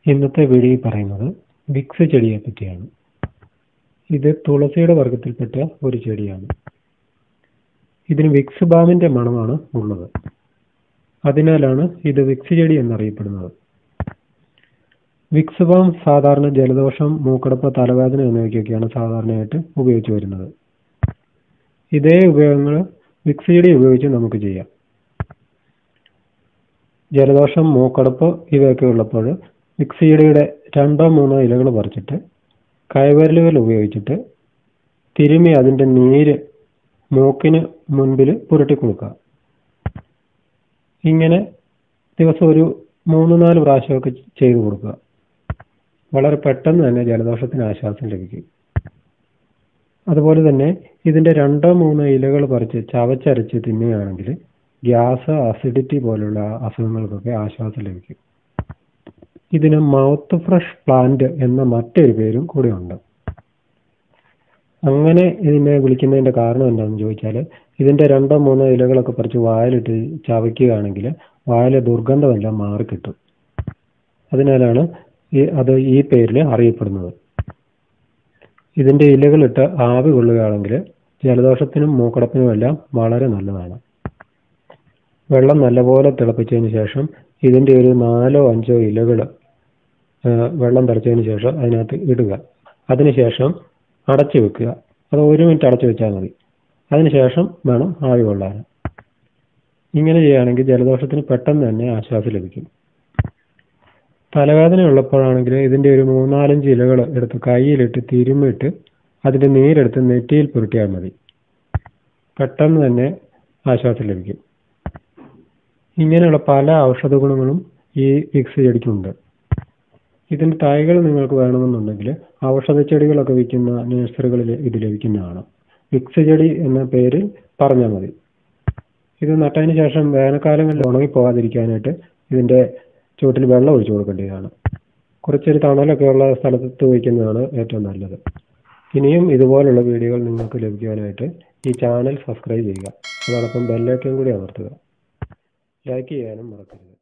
ഇന്നത്തെ വീഡിയോയിൽ പറയുന്നത് വിക്സ് ചെടിയെ പറ്റിയാണ് ഇത് തുളസിയുടെ വർഗത്തിൽപ്പെട്ട ഒരു ചെടിയാണ് ഇതിന് വിക്സ് ബാമിന്റെ മണമാണ് ഉള്ളത് അതിനാലാണ് ഇത് വിക്സ് ചെടി എന്നറിയപ്പെടുന്നത് വിക്സ് ബാം സാധാരണ ജലദോഷം മൂക്കടപ്പ് തലവേദന എന്നിവയ്ക്കൊക്കെയാണ് സാധാരണയായിട്ട് ഉപയോഗിച്ചു വരുന്നത് ഇതേ ഉപയോഗങ്ങൾ വിക്സ് ചെടി ഉപയോഗിച്ച് നമുക്ക് ചെയ്യാം ജലദോഷം മൂക്കടപ്പ് ഇവയൊക്കെ ഉള്ളപ്പോൾ വിക്സ് ചെടിയുടെ രണ്ടോ മൂന്നോ ഇലകൾ പറിച്ചിട്ട് കൈവിരലുകൾ ഉപയോഗിച്ചിട്ട് തിരുമ്മി അതിൻ്റെ നീര് മൂക്കിന് മുൻപിൽ പുരട്ടി കൊടുക്കുക ഇങ്ങനെ ദിവസം ഒരു മൂന്ന് നാല് പ്രാവശ്യമൊക്കെ ചെയ്തു കൊടുക്കുക വളരെ പെട്ടെന്ന് തന്നെ ജലദോഷത്തിന് ആശ്വാസം ലഭിക്കും അതുപോലെ തന്നെ ഇതിൻ്റെ രണ്ടോ മൂന്നോ ഇലകൾ പറിച്ച് ചവച്ചരച്ച് തിന്നുകയാണെങ്കിൽ ഗ്യാസ് അസിഡിറ്റി പോലുള്ള അസുഖങ്ങൾക്കൊക്കെ ആശ്വാസം ലഭിക്കും ഇതിന് മൗത്ത് ഫ്രഷ് പ്ലാന്റ് എന്ന മറ്റൊരു പേരും കൂടി ഉണ്ട് അങ്ങനെ ഇതിനെ വിളിക്കുന്നതിന്റെ കാരണം എന്താണെന്ന് ചോദിച്ചാൽ ഇതിന്റെ രണ്ടോ മൂന്നോ ഇലകളൊക്കെ പറിച്ച് വായിലിട്ട് ചവയ്ക്കുകയാണെങ്കിൽ വായിലെ ദുർഗന്ധമെല്ലാം മാറിക്കിട്ടും അതിനാലാണ് ഈ അത് ഈ പേരിൽ അറിയപ്പെടുന്നത് ഇതിന്റെ ഇലകളിട്ട് ആവി കൊള്ളുകയാണെങ്കിൽ ജലദോഷത്തിനും മൂക്കടപ്പിനും എല്ലാം വളരെ നല്ലതാണ് വെള്ളം നല്ലപോലെ തിളപ്പിച്ചതിന് ശേഷം ഇതിന്റെ ഒരു നാലോ അഞ്ചോ ഇലകൾ വെള്ളം തിളച്ചതിന് ശേഷം അതിനകത്ത് ഇടുക അതിനുശേഷം അടച്ചു വെക്കുക അത് ഒരു മിനിറ്റ് അടച്ചു വെച്ചാൽ മതി അതിനുശേഷം വേണം ആവി കൊള്ളാൻ ഇങ്ങനെ ചെയ്യുകയാണെങ്കിൽ ജലദോഷത്തിന് പെട്ടെന്ന് തന്നെ ആശ്വാസം ലഭിക്കും തലവേദന ഉള്ളപ്പോഴാണെങ്കിൽ ഇതിൻ്റെ ഒരു മൂന്നാലഞ്ച് ഇലകൾ എടുത്ത് കയ്യിലിട്ട് തിരുമ്മിട്ട് അതിൻ്റെ നീരെടുത്ത് നെറ്റിയിൽ പുരട്ടിയാൽ മതി പെട്ടെന്ന് തന്നെ ആശ്വാസം ലഭിക്കും ഇങ്ങനെയുള്ള പല ഔഷധ ഗുണങ്ങളും ഈ വിക്സ് ചെടിക്കുണ്ട് ഇതിന്റെ തൈകൾ നിങ്ങൾക്ക് വേണമെന്നുണ്ടെങ്കിൽ ഔഷധ ചെടികളൊക്കെ വിൽക്കുന്ന നഴ്സറികളിൽ ഇത് ലഭിക്കുന്നതാണ് വിക്സ് ചെടി എന്ന പേരിൽ പറഞ്ഞാൽ മതി ഇത് നട്ടതിന് ശേഷം വേനൽക്കാലങ്ങളിൽ ഉണങ്ങി പോകാതിരിക്കാനായിട്ട് ഇതിന്റെ ചുവട്ടിൽ വെള്ളം ഒഴിച്ചു കൊടുക്കേണ്ടതാണ് കുറച്ചൊരു തണലൊക്കെ ഉള്ള സ്ഥലത്ത് വയ്ക്കുന്നതാണ് ഏറ്റവും നല്ലത് ഇനിയും ഇതുപോലുള്ള വീഡിയോകൾ നിങ്ങൾക്ക് ലഭിക്കുവാനായിട്ട് ഈ ചാനൽ സബ്സ്ക്രൈബ് ചെയ്യുക അതോടൊപ്പം ബെല്ലൈക്കൻ കൂടി അമർത്തുക ലൈക്ക് ചെയ്യാനും മറക്കരുത്